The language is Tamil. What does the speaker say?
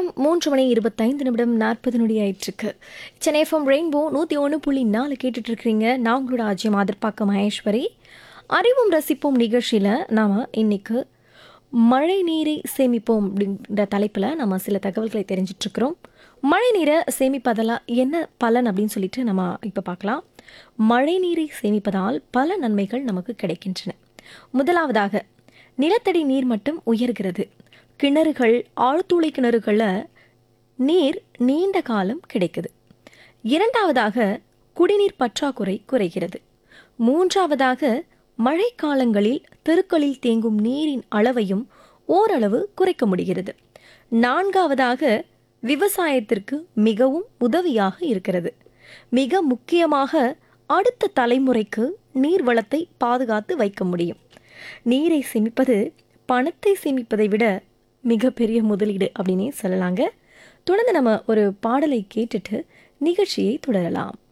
நேரம் மூன்று மணி இருபத்தைந்து நிமிடம் நாற்பது நொடி ஆயிட்டிருக்கு சென்னை எஃப்எம் ரெயின்போ நூற்றி ஒன்று புள்ளி நாலு கேட்டுட்டு இருக்கிறீங்க நான் உங்களோட ஆஜ்யம் ஆதர்பாக்க மகேஸ்வரி அறிவும் ரசிப்போம் நிகழ்ச்சியில் நாம் இன்னைக்கு மழை நீரை சேமிப்போம் அப்படின்ற தலைப்பில் நம்ம சில தகவல்களை தெரிஞ்சிட்ருக்கிறோம் மழை நீரை சேமிப்பதெல்லாம் என்ன பலன் அப்படின்னு சொல்லிட்டு நம்ம இப்போ பார்க்கலாம் மழை நீரை சேமிப்பதால் பல நன்மைகள் நமக்கு கிடைக்கின்றன முதலாவதாக நிலத்தடி நீர் மட்டம் உயர்கிறது கிணறுகள் ஆழ்துளை கிணறுகளில் நீர் நீண்ட காலம் கிடைக்குது இரண்டாவதாக குடிநீர் பற்றாக்குறை குறைகிறது மூன்றாவதாக மழைக்காலங்களில் தெருக்களில் தேங்கும் நீரின் அளவையும் ஓரளவு குறைக்க முடிகிறது நான்காவதாக விவசாயத்திற்கு மிகவும் உதவியாக இருக்கிறது மிக முக்கியமாக அடுத்த தலைமுறைக்கு நீர் வளத்தை பாதுகாத்து வைக்க முடியும் நீரை சேமிப்பது பணத்தை சேமிப்பதை விட மிகப்பெரிய முதலீடு அப்படின்னே சொல்லலாங்க தொடர்ந்து நம்ம ஒரு பாடலை கேட்டுட்டு நிகழ்ச்சியை தொடரலாம்